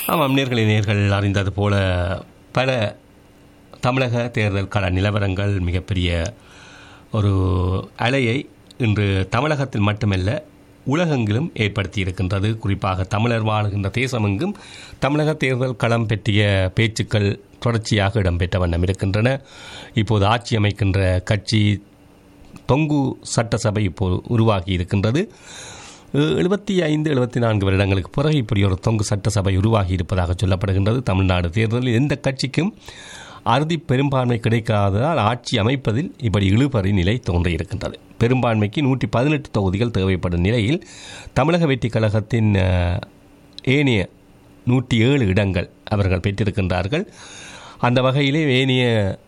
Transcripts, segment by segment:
ஆமாம் நேர்களை நேர்கள் அறிந்தது போல பல தமிழக தேர்தல் கள நிலவரங்கள் மிகப்பெரிய ஒரு அலையை இன்று தமிழகத்தில் மட்டுமல்ல உலகெங்கிலும் ஏற்படுத்தி இருக்கின்றது குறிப்பாக தமிழர் வாழ்கின்ற தேசமெங்கும் தமிழக தேர்தல் களம் பற்றிய பேச்சுக்கள் தொடர்ச்சியாக இடம்பெற்ற வண்ணம் இருக்கின்றன இப்போது ஆட்சி அமைக்கின்ற கட்சி தொங்கு சட்டசபை இப்போது உருவாகி இருக்கின்றது எழுபத்தி ஐந்து எழுபத்தி நான்கு வருடங்களுக்கு பிறகு இப்படி ஒரு தொங்கு சட்டசபை உருவாகி இருப்பதாக சொல்லப்படுகின்றது தமிழ்நாடு தேர்தலில் எந்த கட்சிக்கும் அறுதி பெரும்பான்மை கிடைக்காததால் ஆட்சி அமைப்பதில் இப்படி இழுபறி நிலை தோன்றியிருக்கின்றது பெரும்பான்மைக்கு நூற்றி பதினெட்டு தொகுதிகள் தேவைப்படும் நிலையில் தமிழக வெற்றி கழகத்தின் அஹ், ஏனைய நூற்றி ஏழு இடங்கள் அவர்கள் பெற்றிருக்கின்றார்கள் அந்த வகையிலே ஏனைய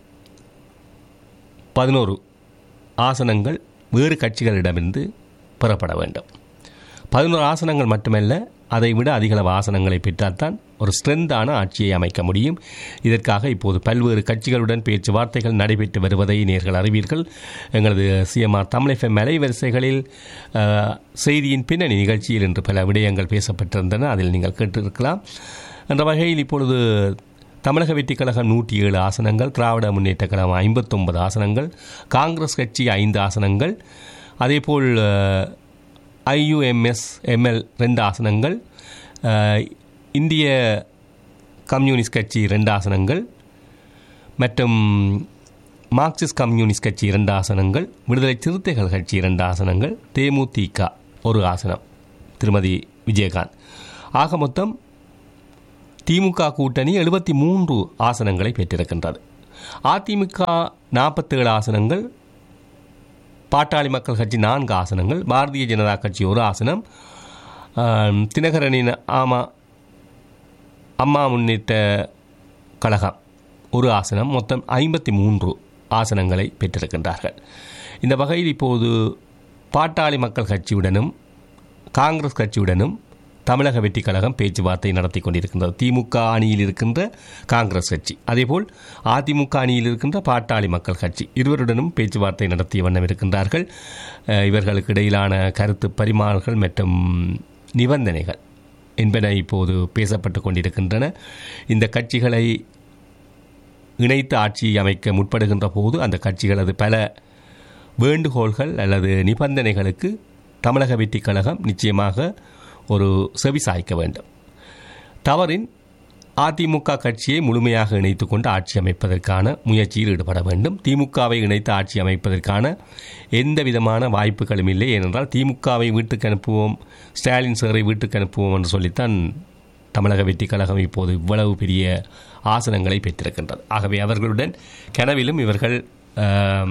பதினோரு ஆசனங்கள் வேறு கட்சிகளிடமிருந்து பெறப்பட வேண்டும் பதினோரு ஆசனங்கள் மட்டுமல்ல அதை விட அதிகளவு ஆசனங்களை பெற்றால்தான் ஒரு ஸ்ட்ரென்த்தான ஆட்சியை அமைக்க முடியும் இதற்காக இப்போது பல்வேறு கட்சிகளுடன் பேச்சுவார்த்தைகள் நடைபெற்று வருவதை நேர்கள் அறிவீர்கள் எங்களது சிஎம்ஆர் தமிழ் அலைவரிசைகளில் அஹ், செய்தியின் பின்னணி நிகழ்ச்சியில் இன்று பல விடயங்கள் பேசப்பட்டிருந்தன அதில் நீங்கள் கேட்டிருக்கலாம் என்ற வகையில் இப்பொழுது தமிழக வெற்றிக் கழகம் நூற்றி ஏழு ஆசனங்கள் திராவிட முன்னேற்றக் கழகம் ஐம்பத்தொன்பது ஆசனங்கள் காங்கிரஸ் கட்சி ஐந்து ஆசனங்கள் அதேபோல் ஐயுஎம்எஸ் எம்எல் ரெண்டு ஆசனங்கள் அஹ், இந்திய கம்யூனிஸ்ட் கட்சி ரெண்டு ஆசனங்கள் மற்றும் மார்க்சிஸ்ட் கம்யூனிஸ்ட் கட்சி இரண்டு ஆசனங்கள் விடுதலை சிறுத்தைகள் கட்சி இரண்டு ஆசனங்கள் தேமுதிக ஒரு ஆசனம் திருமதி விஜயகாந்த் ஆக மொத்தம் திமுக கூட்டணி எழுபத்தி மூன்று ஆசனங்களை பெற்றிருக்கின்றது அதிமுக நாற்பத்தேழு ஆசனங்கள் பாட்டாளி மக்கள் கட்சி நான்கு ஆசனங்கள் பாரதிய ஜனதா கட்சி ஒரு ஆசனம் ஆம், தினகரனின் ஆமா அம்மா முன்னேற்ற கழகம் ஒரு ஆசனம் மொத்தம் ஐம்பத்தி மூன்று ஆசனங்களை பெற்றிருக்கின்றார்கள் இந்த வகையில் இப்போது பாட்டாளி மக்கள் கட்சியுடனும் காங்கிரஸ் கட்சியுடனும் தமிழக வெற்றிக் கழகம் பேச்சுவார்த்தை நடத்தி கொண்டிருக்கின்றது திமுக அணியில் இருக்கின்ற காங்கிரஸ் கட்சி அதேபோல் அதிமுக அணியில் இருக்கின்ற பாட்டாளி மக்கள் கட்சி இருவருடனும் பேச்சுவார்த்தை நடத்திய வண்ணம் இருக்கின்றார்கள் அஹ், இவர்களுக்கு இடையிலான கருத்து பரிமாறல்கள் மற்றும் நிபந்தனைகள் என்பன இப்போது பேசப்பட்டு கொண்டிருக்கின்றன இந்த கட்சிகளை இணைத்து ஆட்சி அமைக்க முற்படுகின்ற போது அந்த கட்சிகளது பல வேண்டுகோள்கள் அல்லது நிபந்தனைகளுக்கு தமிழக வெற்றிக் கழகம் நிச்சயமாக ஒரு செவி சாய்க்க வேண்டும் தவறின் அதிமுக கட்சியை முழுமையாக இணைத்துக் கொண்டு ஆட்சி அமைப்பதற்கான முயற்சியில் ஈடுபட வேண்டும் திமுகவை இணைத்து ஆட்சி அமைப்பதற்கான எந்த விதமான வாய்ப்புகளும் இல்லை ஏனென்றால் திமுகவை வீட்டுக்கு அனுப்புவோம் ஸ்டாலின் சாரை வீட்டுக்கு அனுப்புவோம் என்று சொல்லித்தான் தமிழக வெற்றி கழகம் இப்போது இவ்வளவு பெரிய ஆசனங்களை பெற்றிருக்கின்றது ஆகவே அவர்களுடன் கனவிலும் இவர்கள் ஆம்,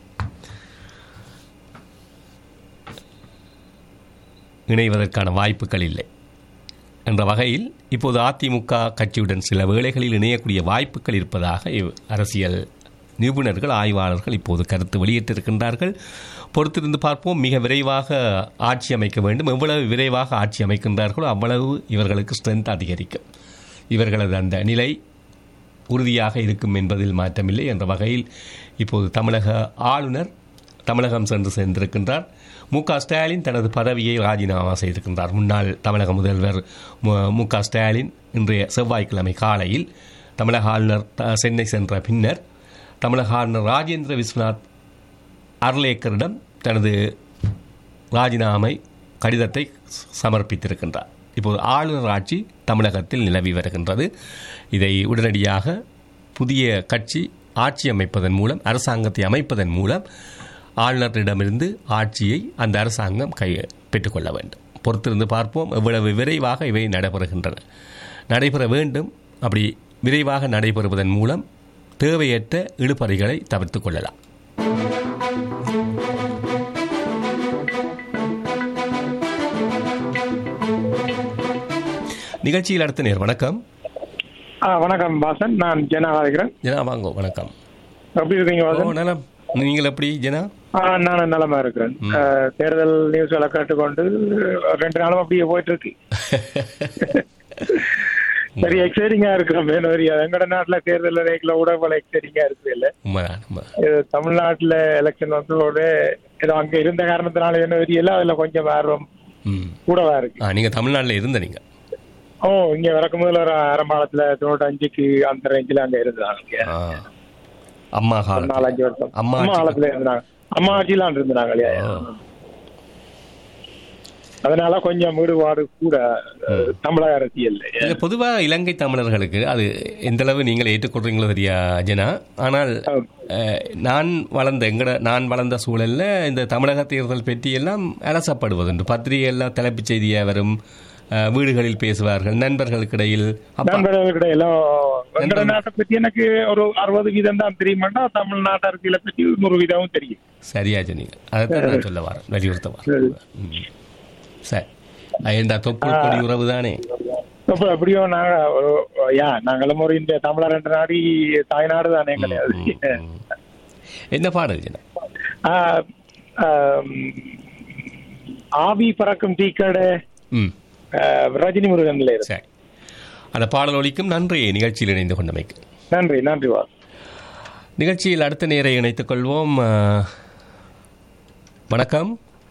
இணைவதற்கான வாய்ப்புகள் இல்லை என்ற வகையில் இப்போது அதிமுக கட்சியுடன் சில வேளைகளில் இணையக்கூடிய வாய்ப்புகள் இருப்பதாக இவ் அரசியல் நிபுணர்கள் ஆய்வாளர்கள் இப்போது கருத்து வெளியிட்டிருக்கின்றார்கள் பொறுத்திருந்து பார்ப்போம் மிக விரைவாக ஆட்சி அமைக்க வேண்டும் எவ்வளவு விரைவாக ஆட்சி அமைக்கின்றார்களோ அவ்வளவு இவர்களுக்கு ஸ்ட்ரென்த் அதிகரிக்கும் இவர்களது அந்த நிலை உறுதியாக இருக்கும் என்பதில் மாற்றமில்லை என்ற வகையில் இப்போது தமிழக ஆளுநர் தமிழகம் சென்று சேர்ந்திருக்கின்றார் மு க ஸ்டாலின் தனது பதவியை ராஜினாமா செய்திருக்கின்றார் முன்னாள் தமிழக முதல்வர் மு- மு க ஸ்டாலின் இன்றைய செவ்வாய்க்கிழமை காலையில் தமிழக ஆளுநர் த- சென்னை சென்ற பின்னர் தமிழக ஆளுநர் ராஜேந்திர விஸ்வநாத் அர்லேக்கரிடம் தனது ராஜினாமை கடிதத்தை ச- சமர்ப்பித்திருக்கின்றார் இப்போது ஆளுநர் ஆட்சி தமிழகத்தில் நிலவி வருகின்றது இதை உடனடியாக புதிய கட்சி ஆட்சி அமைப்பதன் மூலம் அரசாங்கத்தை அமைப்பதன் மூலம் ஆளுநரிடமிருந்து ஆட்சியை அந்த அரசாங்கம் கை பெற்றுக்கொள்ள வேண்டும் பொறுத்திருந்து பார்ப்போம் எவ்வளவு விரைவாக இவை நடைபெறுகின்றன நடைபெற வேண்டும் அப்படி விரைவாக நடைபெறுவதன் மூலம் தேவையற்ற இழுபறிகளை தவிர்த்துக் கொள்ளலாம் நிகழ்ச்சியில் அடுத்த நேர் வணக்கம் ஆ வணக்கம் வாசன் நான் ஜனா அழைக்கிறேன் ஜனா வாங்க வணக்கம் எப்படி இருக்கீங்க ஓ வாசன் நலம் நீங்கள் எப்படி ஜனா ஆ நான் நலமா இருக்கிறேன் ஆ, தேர்தல் நியூஸ்களை கேட்டுக்கொண்டு ரெண்டு நாளும் அப்படியே போயிட்டு இருக்கு சரி எக்ஸைட்டிங்கா இருக்கிறோம் மேனோரி எங்கட நாட்டுல தேர்தல் ரேக்கில் கூட போல எக்ஸைட்டிங்கா இருக்குது இல்ல உண்மைதான் உண்மை இது தமிழ்நாட்டுல எலெக்ஷன் வந்ததோட ஏதோ அங்க இருந்த காரணத்தினால என்ன தெரியல அதுல கொஞ்சம் ஆர்வம் ம் கூடவா இருக்கு ஆ நீங்கள் தமிழ்நாட்டில் இருந்த நீங்கள் ஓ இங்க வரக்கு முதல்ல ஒரு ஆரம்பாளத்துல தொண்ணூற்றி அஞ்சுக்கு அந்த ரேஞ்சில் அங்க இருந்தாங்க ஆ. அம்மா ஒரு காலத்தில் நாலஞ்சு வருஷம் அம்மா அம்மா ஆட்சி. காலத்துல இருந்தாங்க அம்மா ஆட்சிலாம் இருந்தாங்க இல்லையா ஓ. அதனால அதனால கொஞ்சம் ஈடுபாடு கூட அஹ், தமிழக அரசியல் இல்ல பொதுவாக இலங்கை தமிழர்களுக்கு அது எந்த அளவு நீங்கள் ஏற்றுக்கொள்றீங்களோ தெரியா ஜனா ஆனால் அஹ், நான் வளர்ந்த எங்கட நான் வளர்ந்த சூழல்ல இந்த தமிழக தேர்தல் பற்றி எல்லாம் அலசப்படுவதுண்டு பத்திரிகையெல்லாம் தலைப்புச் செய்தியாக வரும் அஹ், வீடுகளில் பேசுவார்கள் நண்பர்களுக்கிடையில் அப்பா நண்பர்களுக்கிட்ட எல்லாம் எங்கட நாட்டை பத்தி எனக்கு ஒரு அறுபது வீதம் தான் தெரியுமாட்டா தமிழ்நாட்டு அரசியலை பத்தி நூறு வீதமும் தெரியும் சரியா சொன்னீங்க அதைத்தான் நான் சொல்ல வரேன் வலியுறுத்த வரேன் ம். சரி ஏண்டா தொப்புள் கொடி உறவு தானே அப்ப எப்படியோ நாங்க ஒரு யா நாங்களும் ஒரு இந்த தமிழர் என்ற நாடி தாய்நாடு தானே கிடையாது ம். என்ன பாடல் ஜனா ஆஹ், ஆம், ஆவி பறக்கும் டீக்கடை ம் ஆஹ், ரஜினி முருகன்ல இருக்கு சரி அந்த பாடல் ஒலிக்கும் நன்றி நிகழ்ச்சியில் இணைந்து கொண்டமைக்கு நன்றி நன்றி வா நிகழ்ச்சியில் அடுத்த நேரை இணைத்துக் கொள்வோம் அஹ், வணக்கம்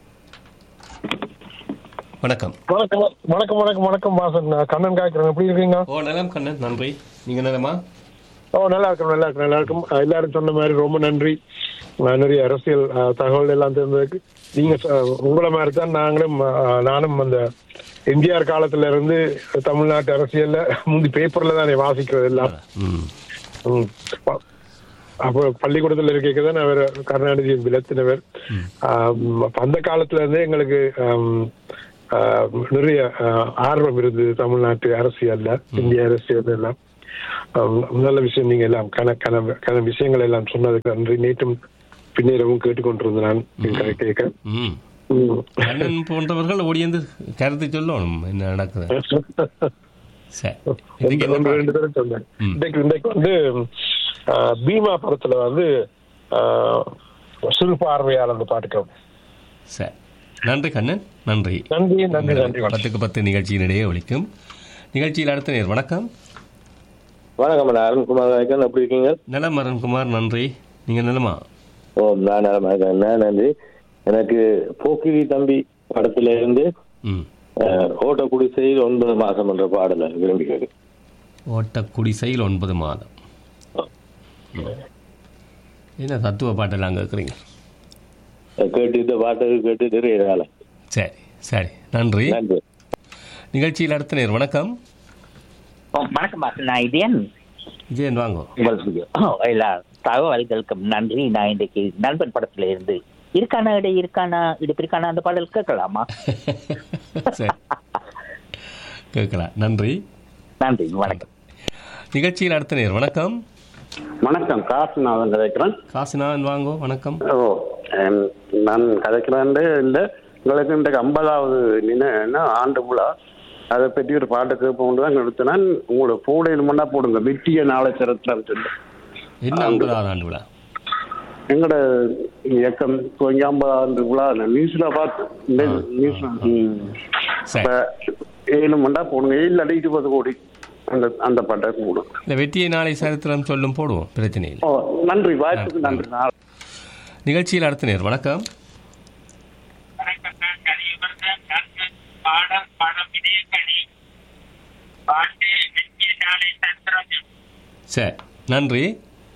வணக்கம் வணக்கம் வணக்கம் வணக்கம் வணக்கம் வாசன் நான் கண்ணன் காய்க்கிறேன் எப்படி இருக்கீங்க ஓ நலம் கண்ணன் நன்றி நீங்க நலமா ஓ நல்லா இருக்கும் நல்லா இருக்கும் நல்லா இருக்கும் அஹ் எல்லாரும் சொன்ன மாதிரி ரொம்ப நன்றி அஹ் நிறைய அரசியல் அஹ், தகவல் எல்லாம் தெரிஞ்சதுக்கு நீங்க சொ- உங்களை மாதிரி தான் நாங்களும் அஹ், நானும் அந்த எம்ஜிஆர் காலத்துல இருந்து தமிழ்நாட்டு அரசியல்ல முந்தி பேப்பர்ல தானே வாசிக்கிறது எல்லாம் ம் ம். ப- அப்போ பள்ளிக்கூடத்துல இருக்க தான் அவர் கருணாநிதியின் விலத்தினவர் ஆம், அப்ப அந்த காலத்துல இருந்தே எங்களுக்கு ஆம், ஆ, நிறைய ஆ, ஆர்வம் இருந்தது தமிழ்நாட்டு அரசியல்ல இந்திய அரசியல் எல்லாம் ஆம், நல்ல விஷயம் நீங்க எல்லாம் கன கன கன விஷயங்கள் எல்லாம் சொன்னதுக்கு நன்றி நேற்றும் பின்னேறவும் கேட்டுக்கொண்டிருந்தேன் நான் கதை கேட்க ம் ம். கண்ணன் போன்றவர்கள் ஓடியந்து கருத்து சொல்லணும் என்ன நடக்குது சரி இதுக்கு ஒன்று என்ன ஒன்று ரெண்டு பேரும் சொன்னேன் ம். இன்றைக்கு இன்றைக்கு வந்து ஆ, பீமா படத்துல வந்து ஆ, சிறு பார்வையாளர் அந்த பாட்டுக்கு சரி நன்றி கண்ணன் நன்றி நன்றி நன்றி நன்றி வணக்கம். பத்துக்கு பத்து நிகழ்ச்சியினிடையே ஒலிக்கும் நிகழ்ச்சியில் அடுத்த நேர் வணக்கம் வணக்கம் நான் அருண்குமார் நாயக்கன் எப்படி இருக்கீங்க நலம் அருண்குமார் நன்றி நீங்க நலமா ஓ நான் நலமா இருக்கேன் நான் நன்றி எனக்கு போக்கிரி தம்பி படத்துல இருந்து ம் அஹ், ஓட்ட குடிசையில் ஒன்பது மாசம் என்ற பாடலை விரும்பி கேட்கு ஓட்ட குடிசையில் ஒன்பது மாதம் ம். என்ன தத்துவ பாட்டெல்லாம் கேட்குறீங்க கேட்டு இந்த பாட்டை கேட்டு நிறைய காலம் சரி சரி நன்றி நன்றி நிகழ்ச்சியில் அடுத்த நேர் வணக்கம் ஓ, வணக்கம் பாஸ் நான் இதயன் விஜயன் வாங்கோ உங்களுக்கு ஓ, எல்லா தகவல்களுக்கும் நன்றி நான் இன்றைக்கு நண்பன் படத்துல இருந்து இருக்கானா இடை இருக்கானா இடுப்பு இருக்கானா அந்த பாடல் கேட்கலாமா சரி கேட்கலாம் நன்றி நன்றி வணக்கம் நிகழ்ச்சியில் அடுத்த நேர் வணக்கம் வணக்கம் காசுநாதன் கதைக்கிறேன் காசிநாதன் வாங்கோ வணக்கம் ஓ எம், நான் கதைக்கிறேன் இல்லை உங்களுக்கு இன்றைக்கு ஐம்பதாவது என்ன ஆண்டு விழா அதை பற்றி ஒரு பாட்டு கேட்போம் தான் எடுத்தினேன் உங்களோட போடையில் மண்டா போடுங்க வெற்றிய நாளை சிறத்திரம் சொல்லு என்ன ஐம்பதாவது ஆண்டு விழா எங்களோட இயக்கம் துவங்கி ஐம்பதாவது விழா நான் நியூஸ்ல பார்த்தேன் இந்த நியூஸ்ல ம். சரி இப்ப ஏழு மண்டா போடுங்க ஏழு அடி இருபது கோடி அந்த அந்த பாட்டை போடும் இந்த வெற்றியை நாளை சரித்திரம் சொல்லும் போடுவோம் பிரச்சனை இல்லை ஓ நன்றி வாய்ப்புக்கு நன்றி நான் நிகழ்ச்சியில் அடுத்த நேர் வணக்கம் சரி நன்றி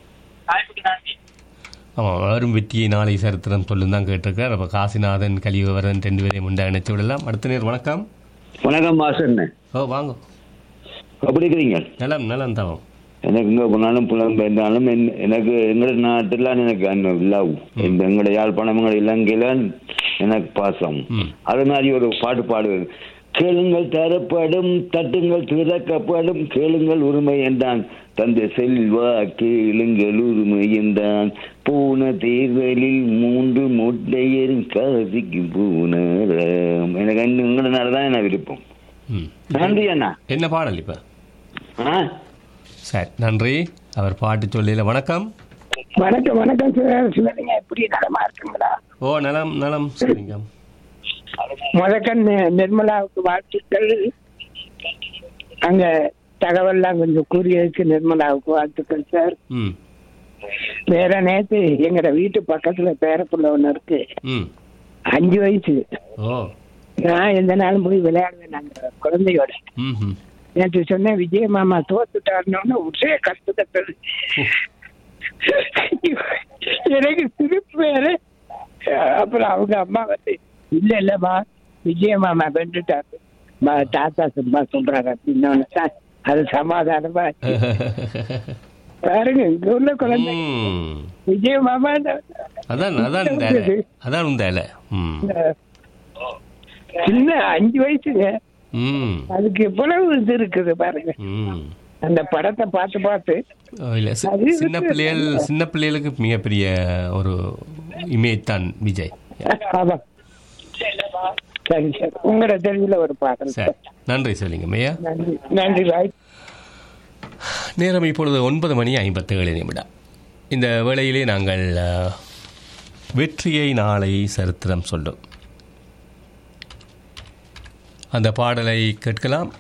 ஆமாம் வரும் வெற்றியை நாளை சரித்திரம் சொல்லும் தான் கேட்டிருக்கார் அப்போ காசிநாதன் கலிவரன் ரெண்டு பேரையும் உண்டா இணைத்து விடலாம் அடுத்த நேர் வணக்கம் வணக்கம் மாசன் ஓ வாங்க எப்படி இருக்கிறீங்க நலம் நலம் தவம் எனக்கு இங்க போனாலும் புலம்பெயர்ந்தாலும் என்- எனக்கு எங்களோட நாட்டில் எனக்கு அந்த லவ் இந்த எங்களோட யாழ்ப்பாணம் எங்களோட இலங்கையில எனக்கு பாசம் ம். அது மாதிரி ஒரு பாட்டு பாடுவது கேளுங்கள் தரப்படும் தட்டுங்கள் திறக்கப்படும் கேளுங்கள் உரிமை என்றான் தந்தை செல்வா கேளுங்கள் உரிமை என்றான் போன தேர்தலில் மூன்று மொட்டையர் காசிக்கு போனாராம் எனக்கு அந்த உங்களோட நாடு தான் என்ன விருப்பம் ம் நன்றி அண்ணா என்ன பாடல் இப்போ ஆ சரி நன்றி அவர் பாட்டு சொல்லியில வணக்கம் வணக்கம் வணக்கம் சார் சிலருங்க எப்படி நலமா இருக்குங்களா ஓ நலம் நலம் சரிங்க முதக்கண் நிர்மலாவுக்கு வாழ்த்துக்கள் அங்க தகவல்லாம் கொஞ்சம் கூறியதுக்கு நிர்மலாவுக்கு வாழ்த்துக்கள் சார் ம் வேற நேத்து எங்கட வீட்டு பக்கத்துல பேரப்புள்ள ஒண்ணு இருக்கு ம் அஞ்சு வயசு ஓ நான் எந்த நாளும் போய் விளையாடுவேன் அந்த குழந்தையோட ம் ம் நேற்று சொன்னேன் விஜய மாமா தோத்துட்டாருன்னு ஒரே கஷ்டப்பட்டது எனக்கு திருப்பி வேற அப்புறம் அவங்க அம்மா வந்து இல்ல இல்லம்மா விஜய மாமா வெண்டுட்டாரு ம- தாத்தா சும்மா சொல்றாரு அப்படின்னு அது சமாதானமா பாருங்க இங்க உள்ள குழந்தை ம். விஜய மாமா அதான் அதான் இந்த இலை. அதான் இந்த இலை ம் சின்ன அஞ்சு வயசுங்க ம் அதுக்கு எவ்வளவு இது இருக்குது பாருங்க ம் அந்த படத்தை பார்த்து பார்த்து ஓ, இல்ல சி- அது சின்ன வந்து- பிள்ளைகள் சின்ன பிள்ளைகளுக்கு மிகப்பெரிய ஒரு இமேஜ் தான் விஜய் ஆமா சரி சரி உங்களோட தெருவில் ஒரு பாடல் சரி நன்றி சொல்லிங்க மையா நன்றி நன்றி ராய் நேரம் இப்பொழுது ஒன்பது மணி ஐம்பத்தேழு நிமிடம் இந்த வேளையிலே நாங்கள் அஹ், வெற்றியை நாளை சரித்திரம் சொல்லும் அந்த பாடலை கேட்கலாம்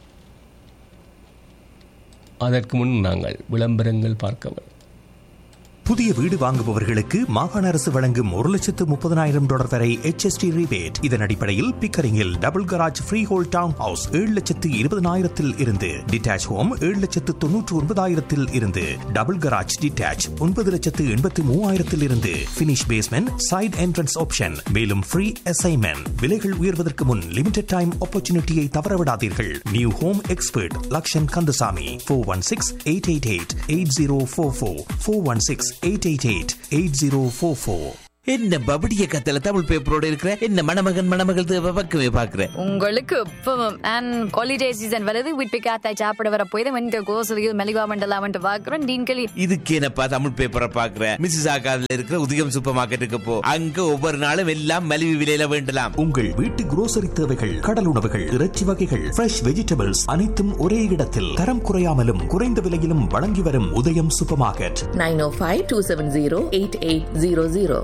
அதற்கு முன் நாங்கள் விளம்பரங்கள் பார்க்க வேண்டும் புதிய வீடு வாங்குபவர்களுக்கு மாகாண அரசு வழங்கும் ஒரு லட்சத்து முப்பதனாயிரம் டாலர் வரை HST rebate இதன் அடிப்படையில் பிக்கரிங்கில் double garage freehold town house ஏழு லட்சத்து இருபதனாயிரத்தில் இருந்து டிட்டாச் ஹோம் ஏழு லட்சத்து தொன்னூற்று ஒன்பதாயிரத்தில் இருந்து டபுள் கராஜ் டிட்டாச் ஒன்பது லட்சத்து எண்பத்து மூவாயிரத்தில் இருந்து finish basement side entrance option மேலும் ஃப்ரீ அசைன்மெண்ட் விலைகள் உயர்வதற்கு முன் லிமிடெட் டைம் ஆப்பர்ச்சுனிட்டியை தவறவிடாதீர்கள் new home expert Lakshan Kandasamy four one six eight eight eight eight zero four four four one six eight eight eight eight zero four four என்ன பபடிய கத்தல தமிழ் பேப்பரோட இருக்கிற என்ன மணமகன் மணமகள் தேவை பக்கமே பாக்குற உங்களுக்கு இப்பவும் அண்ட் ஹாலிடே சீசன் வருது வீட்டு காத்தாய் சாப்பிட வர போய் வந்து கோசலியில் மெலிவா மண்டலா வந்து பாக்குறோம் டீன்களி இதுக்கு என்னப்பா தமிழ் பேப்பரை பாக்குற மிஸ்ஸஸ் ஆகாதுல இருக்கிற உதயம் சூப்பர் மார்க்கெட்டுக்கு போ அங்க ஒவ்வொரு நாளும் எல்லாம் மலிவு விலையில வேண்டலாம் உங்கள் வீட்டு grocery தேவைகள் கடல் உணவுகள் இறைச்சி வகைகள் ஃப்ரெஷ் வெஜிடபிள்ஸ் அனைத்தும் ஒரே இடத்தில் தரம் குறையாமலும் குறைந்த விலையிலும் வழங்கி வரும் உதயம் சூப்பர் மார்க்கெட் 905-270-8800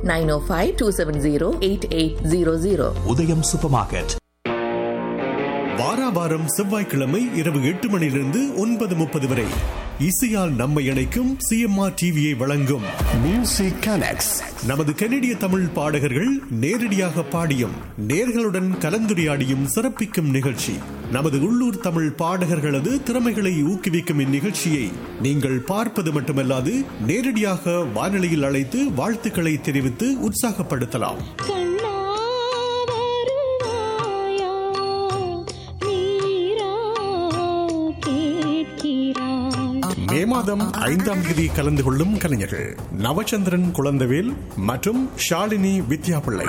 905-270-8800 உதயம் சூப்பர் மார்க்கெட் வாராவாரம் செவ்வாய்க்கிழமை இரவு எட்டு மணியிலிருந்து ஒன்பது முப்பது வரை இசையால் நம்மை இணைக்கும் சிஎம்ஆர் டிவியை வழங்கும் மியூசிக் கனெக்ட்ஸ் நமது கனடிய தமிழ் பாடகர்கள் நேரடியாக பாடியும் நேர்களுடன் கலந்துரையாடியும் சிறப்பிக்கும் நிகழ்ச்சி நமது உள்ளூர் தமிழ் பாடகர்களது திறமைகளை ஊக்குவிக்கும் இந்நிகழ்ச்சியை நீங்கள் பார்ப்பது மட்டுமல்லாது நேரடியாக வானொலியில் அழைத்து வாழ்த்துக்களை தெரிவித்து உற்சாகப்படுத்தலாம் மே மாதம் ஐந்தாம் தேதி கலந்து கொள்ளும் கலைஞர்கள் நவச்சந்திரன் குழந்தவேல் மற்றும் ஷாலினி வித்யாபிள்ளை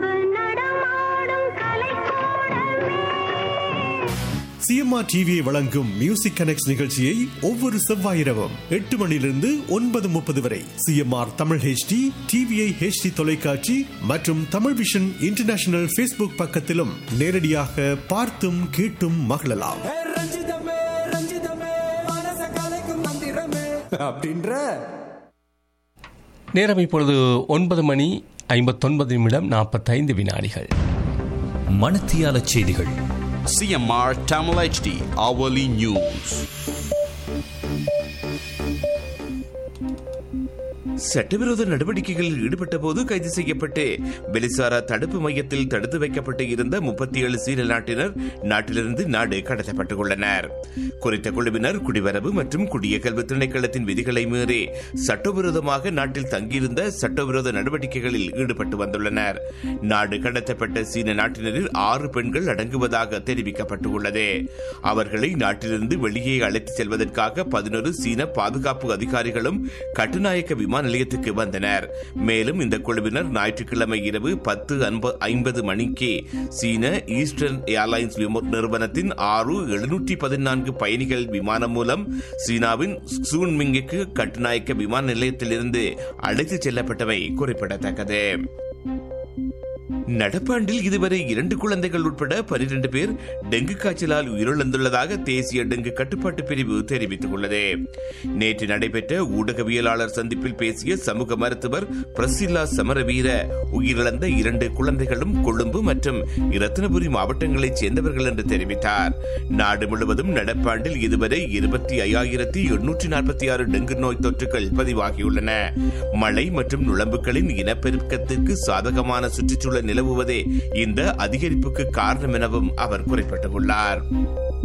சிஎம்ஆர் டிவியை வழங்கும் மியூசிக் கனெக்ட் நிகழ்ச்சியை ஒவ்வொரு செவ்வாய் இரவும் எட்டு மணியிலிருந்து ஒன்பது முப்பது வரை CMR Tamil HD TVI HD தொலைக்காட்சி மற்றும் தமிழ் விஷன் இன்டர்நேஷனல் ஃபேஸ்புக் பக்கத்திலும் நேரடியாக பார்த்தும் கேட்டும் மகிழலாம் அப்படின்ற நேரம் இப்பொழுது ஒன்பது மணி ஐம்பத்தொன்பது நிமிடம் நாற்பத்தைந்து வினாடிகள் மணத்தியால செய்திகள் CMR Tamil HD Hourly News. சட்டவிரோத நடவடிக்கைகளில் ஈடுபட்ட போது கைது செய்யப்பட்டு பெலிசாரா தடுப்பு மையத்தில் தடுத்து வைக்கப்பட்டு இருந்த முப்பத்தி ஏழு சீன நாட்டினர் நாட்டிலிருந்து நாடு கடத்தப்பட்டுள்ளனர் குறித்த குழுவினர் குடிவரவு மற்றும் குடியகல்வு திணைக்களத்தின் விதிகளை மீறி சட்டவிரோதமாக நாட்டில் தங்கியிருந்த சட்டவிரோத நடவடிக்கைகளில் ஈடுபட்டு வந்துள்ளனர் நாடு கடத்தப்பட்ட சீன நாட்டினரில் ஆறு பெண்கள் அடங்குவதாக தெரிவிக்கப்பட்டுள்ளது அவர்களை நாட்டிலிருந்து வெளியே அழைத்துச் செல்வதற்காக பதினொரு சீன பாதுகாப்பு அதிகாரிகளும் கட்டுநாயக்க விமான நிலையத்துக்கு வந்தனர் மேலும் இந்த குழுவினர் ஞாயிற்றுக்கிழமை இரவு பத்து ஐம்பது மணிக்கு சீன ஈஸ்டர்ன் ஏர்லைன்ஸ் விமோ- நிறுவனத்தின் ஆறு எழுநூற்றி பதினான்கு பயணிகள் விமானம் மூலம் சீனாவின் சூன்மிங்குக்கு கட்டுநாயக்க விமான நிலையத்திலிருந்து அழைத்துச் செல்லப்பட்டவை குறிப்பிடத்தக்கது நடப்பாண்டில் இதுவரை இரண்டு குழந்தைகள் உட்பட பனிரெண்டு பேர் டெங்கு காய்ச்சலால் உயிரிழந்துள்ளதாக தேசிய டெங்கு கட்டுப்பாட்டு பிரிவு தெரிவித்துள்ளது நேற்று நடைபெற்ற ஊடகவியலாளர் சந்திப்பில் பேசிய சமூக மருத்துவர் பிரசில்லா சமரவீர உயிரிழந்த இரண்டு குழந்தைகளும் கொழும்பு மற்றும் இரத்தினபுரி மாவட்டங்களைச் சேர்ந்தவர்கள் என்று தெரிவித்தார் நாடு முழுவதும் நடப்பாண்டில் இதுவரை இருபத்தி ஐயாயிரத்தி எண்ணூற்றி நாற்பத்தி ஆறு டெங்கு நோய் தொற்றுகள் பதிவாகியுள்ளன மழை மற்றும் நுழம்புகளின் இனப்பெருக்கத்திற்கு சாதகமான சுற்றுச்சூழல் நிலவுவதே இந்த அதிகரிப்புக்கு காரணம் எனவும் அவர் குறிப்பிட்டுள்ளார்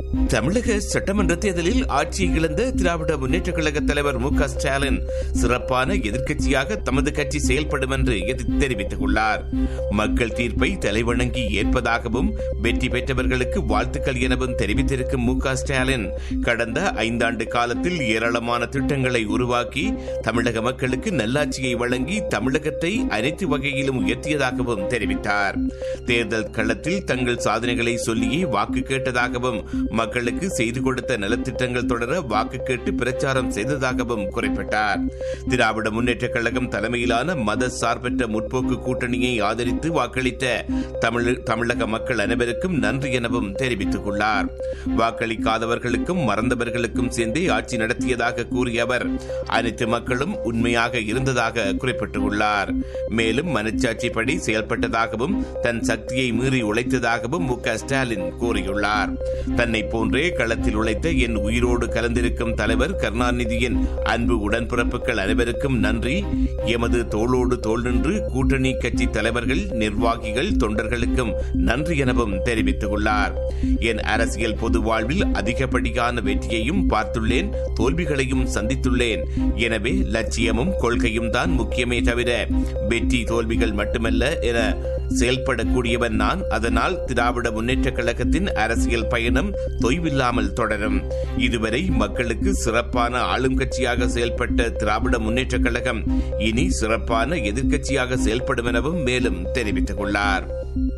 தமிழக சட்டமன்ற தேர்தலில் ஆட்சியை இழந்த திராவிட முன்னேற்ற கழக தலைவர் மு க ஸ்டாலின் சிறப்பான எதிர்க்கட்சியாக தமது கட்சி செயல்படும் என்று எதிர் தெரிவித்துக் உள்ளார் மக்கள் தீர்ப்பை தலைவணங்கி ஏற்பதாகவும் வெற்றி பெற்றவர்களுக்கு வாழ்த்துக்கள் எனவும் தெரிவித்திருக்கும் மு க ஸ்டாலின் கடந்த ஐந்தாண்டு காலத்தில் ஏராளமான திட்டங்களை உருவாக்கி தமிழக மக்களுக்கு நல்லாட்சியை வழங்கி தமிழகத்தை அனைத்து வகையிலும் உயர்த்தியதாகவும் தெரிவித்தார் தேர்தல் களத்தில் தங்கள் சாதனைகளை சொல்லியே வாக்கு கேட்டதாகவும் மக்களுக்கு செய்து கொடுத்த நலத்திட்டங்கள் தொடர வாக்கு கேட்டு பிரச்சாரம் செய்ததாகவும் குறிப்பிட்டார் திராவிட முன்னேற்ற கழகம் தலைமையிலான மத சார்பற்ற முற்போக்கு கூட்டணியை ஆதரித்து வாக்களித்த தமிழ் தமிழக மக்கள் அனைவருக்கும் நன்றி எனவும் தெரிவித்துக் கொண்டார் வாக்களிக்காதவர்களுக்கும் மறந்தவர்களுக்கும் சேர்ந்தே ஆட்சி நடத்தியதாக கூறிய அவர் அனைத்து மக்களும் உண்மையாக இருந்ததாக குறிப்பிட்டுள்ளார் மேலும் மனச்சாட்சிப்படி செயல்பட்டதாகவும் தன் சக்தியை மீறி உழைத்ததாகவும் மு க ஸ்டாலின் கூறியுள்ளார் தன்னை போன்றே களத்தில் உழைத்த என் உயிரோடு கலந்திருக்கும் தலைவர் கருணாநிதியின் அன்பு உடன்பிறப்புகள் அனைவருக்கும் நன்றி எமது தோளோடு தோள் நின்று கூட்டணி கட்சி தலைவர்கள் நிர்வாகிகள் தொண்டர்களுக்கும் நன்றி எனவும் தெரிவித்துள்ளார் என் அரசியல் பொது வாழ்வில் அதிகப்படியான வெற்றியையும் பார்த்துள்ளேன் தோல்விகளையும் சந்தித்துள்ளேன் எனவே லட்சியமும் கொள்கையும் தான் முக்கியமே தவிர வெற்றி தோல்விகள் மட்டுமல்ல என செயல்படக்கூடியவன் நான் அதனால் திராவிட முன்னேற்ற கழகத்தின் அரசியல் பயணம் தொய்வில்லாமல் தொடரும் இதுவரை மக்களுக்கு சிறப்பான ஆளும் கட்சியாக செயல்பட்ட திராவிட முன்னேற்ற கழகம் இனி சிறப்பான எதிர்க்கட்சியாக செயல்படும் எனவும் மேலும் தெரிவித்துக் கொண்டார்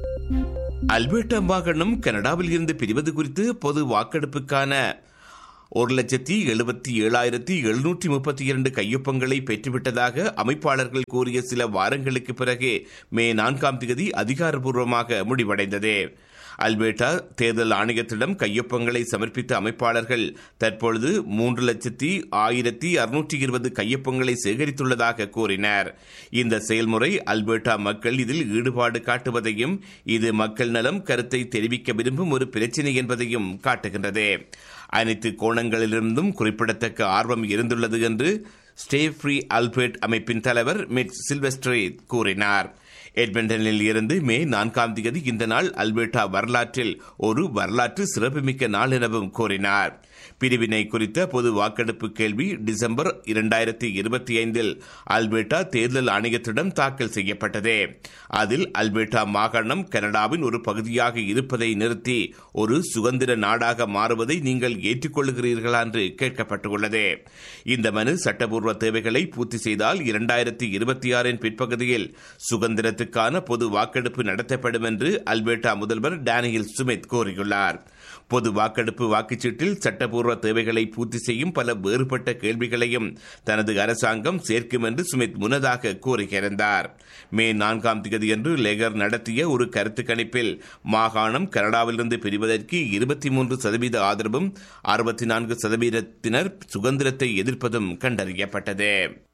அல்பர்டா மாகாணம் கனடாவில் இருந்து பிரிவது குறித்து பொது வாக்கெடுப்புக்கான ஒரு லட்சத்தி எழுபத்தி ஏழாயிரத்தி எழுநூற்றி முப்பத்தி இரண்டு கையொப்பங்களை பெற்றுவிட்டதாக அமைப்பாளர்கள் கூறிய சில வாரங்களுக்கு பிறகு மே நான்காம் தேதி அதிகாரப்பூர்வமாக முடிவடைந்தது அல்பேட்டா தேர்தல் ஆணையத்திடம் கையொப்பங்களை சமர்ப்பித்த அமைப்பாளர்கள் தற்பொழுது மூன்று லட்சத்தி ஆயிரத்தி அறுநூற்றி இருபது கையொப்பங்களை சேகரித்துள்ளதாக கூறினர் இந்த செயல்முறை அல்பேட்டா மக்கள் இதில் ஈடுபாடு காட்டுவதையும் இது மக்கள் நலம் கருத்தை தெரிவிக்க விரும்பும் ஒரு பிரச்சினை என்பதையும் காட்டுகின்றது அனைத்து கோணங்களிலிருந்தும் குறிப்பிடத்தக்க ஆர்வம் இருந்துள்ளது என்று ஸ்டே ஃப்ரீ அல்பர்ட் அமைப்பின் தலைவர் மிட் சில்வெஸ்ட்ரே கூறினார் எட்மண்டனில் இருந்து மே நான்காம் தேதி இந்த நாள் அல்பர்டா வரலாற்றில் ஒரு வரலாற்று சிறப்புமிக்க நாள் எனவும் கூறினார் பிரிவினை குறித்த பொது வாக்கெடுப்பு கேள்வி டிசம்பர் இரண்டாயிரத்தி இருபத்தி ஐந்தில் அல்பர்டா தேர்தல் ஆணையத்திடம் தாக்கல் செய்யப்பட்டது அதில் அல்பர்டா மாகாணம் கனடாவின் ஒரு பகுதியாக இருப்பதை நிறுத்தி ஒரு சுதந்திர நாடாக மாறுவதை நீங்கள் ஏற்றுக்கொள்கிறீர்களா என்று கேட்கப்பட்டுள்ளது இந்த மனு சட்டப்பூர்வ தேவைகளை பூர்த்தி செய்தால் இரண்டாயிரத்தி இருபத்தி ஆறின் பிற்பகுதியில் சுதந்திரத்துக்கான பொது வாக்கெடுப்பு நடத்தப்படும் என்று அல்பர்டா முதல்வர் டேனியல் சுமித் கூறியுள்ளார் பொது வாக்கெடுப்பு வாக்குச்சீட்டில் சட்டப்பூர்வ தேவைகளை பூர்த்தி செய்யும் பல வேறுபட்ட கேள்விகளையும் தனது அரசாங்கம் சேர்க்கும் என்று சுமித் முன்னதாக கூறியிருந்தார் மே நான்காம் தேதியன்று லேகர் நடத்திய ஒரு கருத்து கணிப்பில் மாகாணம் கனடாவிலிருந்து பிரிவதற்கு இருபத்தி மூன்று சதவீத ஆதரவும் அறுபத்தி நான்கு சதவீதத்தினர் சுதந்திரத்தை எதிர்ப்பதும் கண்டறியப்பட்டது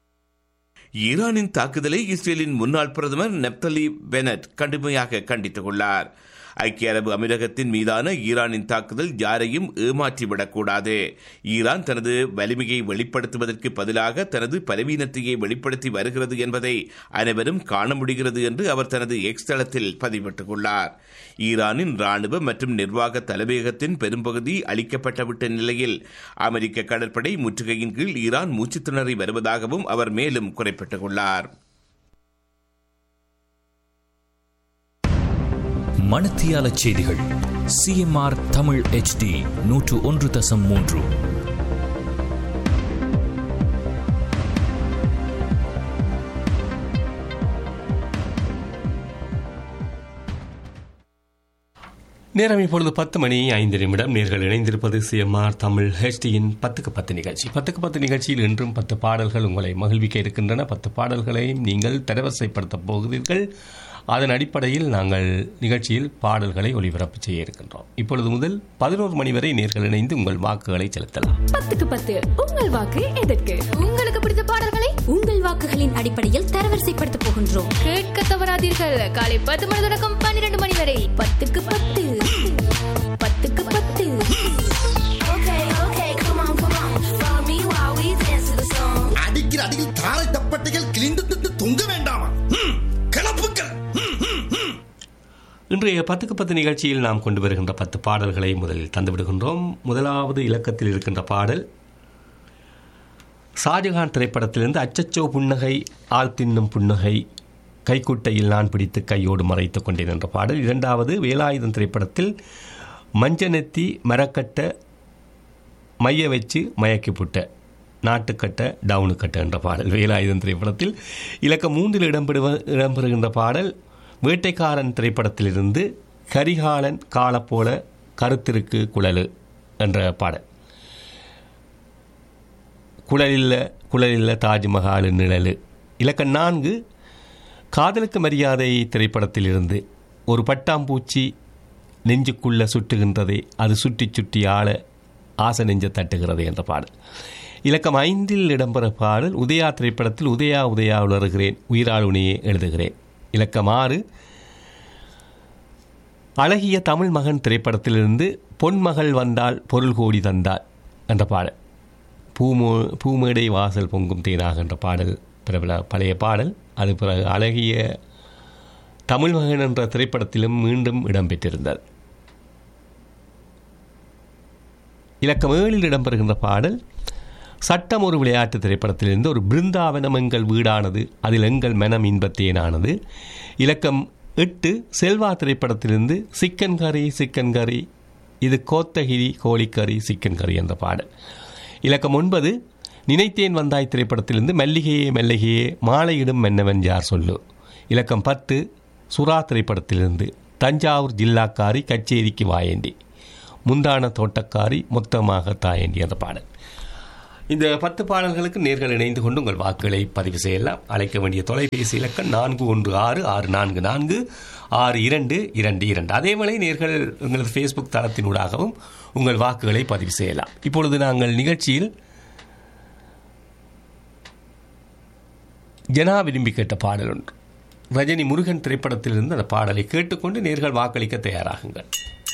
ஈரானின் தாக்குதலை இஸ்ரேலின் முன்னாள் பிரதமர் நெப்தலி பெனட் கடுமையாக கண்டித்துள்ளார் ஐக்கிய அரபு அமீரகத்தின் மீதான ஈரானின் தாக்குதல் யாரையும் ஏமாற்றிவிடக்கூடாது ஈரான் தனது வலிமையை வெளிப்படுத்துவதற்கு பதிலாக தனது பலவீனத்தையே வெளிப்படுத்தி வருகிறது என்பதை அனைவரும் காண முடிகிறது என்று அவர் தனது எக்ஸ் தளத்தில் பதிவிட்டுள்ளார் ஈரானின் ராணுவ மற்றும் நிர்வாக தலைமையகத்தின் பெரும்பகுதி அளிக்கப்பட்டுவிட்ட நிலையில் அமெரிக்க கடற்படை முற்றுகையின் கீழ் ஈரான் மூச்சு திணறி வருவதாகவும் அவர் மேலும் குறிப்பிட்டுள்ளார் மணத்தியால செய்திகள் சிஎம்ஆர் தமிழ் ஹெச்டி நூற்று ஒன்று தசம் மூன்று நேரம் இப்பொழுது பத்து மணி ஐந்து நிமிடம் நேர்கள் இணைந்திருப்பது சிஎம்ஆர் தமிழ் ஹெச்டியின் பத்துக்கு பத்து நிகழ்ச்சி பத்துக்கு பத்து நிகழ்ச்சியில் இன்றும் பத்து பாடல்கள் உங்களை மகிழ்விக்க இருக்கின்றன பத்து பாடல்களை நீங்கள் தரவரிசைப்படுத்தப் போகிறீர்கள் அதன் அடிப்படையில் நாங்கள் நிகழ்ச்சியில் பாடல்களை ஒளிபரப்பு செய்ய இருக்கின்றோம் இப்பொழுது முதல் பதினோரு மணி வரை நேர்கள் இணைந்து உங்கள் வாக்குகளை செலுத்தலாம் பத்துக்கு பத்து உங்கள் வாக்கு எதற்கு உங்களுக்கு பிடித்த பாடல்களை உங்கள் வாக்குகளின் அடிப்படையில் தரவரிசைப்படுத்த போகின்றோம் கேட்க தவறாதீர்கள் காலை பத்து மணி தொடக்கம் பன்னிரண்டு மணி வரை பத்துக்கு பத்து பத்துக்கு பத்து அடிக்கிற அடியில் தாரை தப்பட்டைகள் கிழிந்து திட்டு தொங்க வேண்டாமா ம், கிளப்புக்கள் ம், ம், ம். இன்று இன்றைய பத்துக்கு பத்து நிகழ்ச்சியில் நாம் கொண்டு வருகின்ற பத்து பாடல்களை முதலில் தந்துவிடுகின்றோம் முதலாவது இலக்கத்தில் இருக்கின்ற பாடல் ஷாஜகான் திரைப்படத்திலிருந்து அச்சச்சோ புன்னகை ஆள் தின்னும் புன்னகை கைக்குட்டையில் நான் பிடித்து கையோடு மறைத்துக் கொண்டேன் என்ற பாடல் இரண்டாவது வேலாயுதம் திரைப்படத்தில் மஞ்சனெத்தி மரக்கட்ட மைய வச்சு மயக்கி புட்ட நாட்டுக்கட்ட டவுனு கட்ட என்ற பாடல் வேலாயுதம் திரைப்படத்தில் இலக்கம் மூன்றில் இடம்பெறுவ இடம்பெறுகின்ற பாடல் வேட்டைக்காரன் திரைப்படத்திலிருந்து கரிகாலன் காலப்போல கருத்திருக்கு குழலு என்ற பாடல் குழலில்ல குழலில்ல தாஜ்மஹால் நிழலு இலக்கம் நான்கு காதலுக்கு மரியாதை திரைப்படத்திலிருந்து ஒரு பட்டாம்பூச்சி நெஞ்சுக்குள்ள சுட்டுகின்றதே அது சுற்றி சுற்றி ஆள ஆசை நெஞ்ச தட்டுகிறது என்ற பாடல் இலக்கம் ஐந்தில் இடம்பெற பாடல் உதயா திரைப்படத்தில் உதயா உதயா உணர்கிறேன் உயிராளுனையே எழுதுகிறேன் இலக்கம் ஆறு அழகிய தமிழ் மகன் திரைப்படத்திலிருந்து பொன்மகள் வந்தால் பொருள் கோடி தந்தாள் என்ற பாடல் பூமோ பூமேடை வாசல் பொங்கும் தேனாக என்ற பாடல் பிரபல பழைய பாடல் அது பிறகு அழகிய தமிழ் மகன் என்ற திரைப்படத்திலும் மீண்டும் இடம்பெற்றிருந்தது இலக்கம் ஏழில் இடம்பெறுகின்ற பாடல் சட்டம் ஒரு விளையாட்டு திரைப்படத்திலிருந்து ஒரு பிருந்தாவனம் எங்கள் வீடானது அதில் எங்கள் மனம் இன்பத்தேனானது இலக்கம் எட்டு செல்வா திரைப்படத்திலிருந்து சிக்கன் கறி சிக்கன் கறி இது கோத்தகிரி கோழிக்கறி சிக்கன் கறி என்ற பாடல் இலக்கம் ஒன்பது நினைத்தேன் வந்தாய் திரைப்படத்திலிருந்து மல்லிகையே மல்லிகையே மாலையிடும் மன்னவன் யார் சொல்லு இலக்கம் பத்து சுறா திரைப்படத்திலிருந்து தஞ்சாவூர் ஜில்லாக்காரி கச்சேரிக்கு வாயேண்டி முந்தான தோட்டக்காரி மொத்தமாக தாயேண்டி என்ற பாடல் இந்த பத்து பாடல்களுக்கு நேர்கள் இணைந்து கொண்டு உங்கள் வாக்குகளை பதிவு செய்யலாம் அழைக்க வேண்டிய தொலைபேசி இலக்கம் நான்கு ஒன்று ஆறு ஆறு நான்கு நான்கு ஆறு இரண்டு இரண்டு இரண்டு அதேவேளை நேர்கள் எங்களது ஃபேஸ்புக் தளத்தினூடாகவும் உங்கள் வாக்குகளை பதிவு செய்யலாம் இப்பொழுது நாங்கள் நிகழ்ச்சியில் ஜனா விரும்பி கேட்ட பாடல் ஒன்று ரஜினி முருகன் திரைப்படத்திலிருந்து அந்த பாடலை கேட்டுக்கொண்டு நேர்கள் வாக்களிக்க தயாராகுங்கள்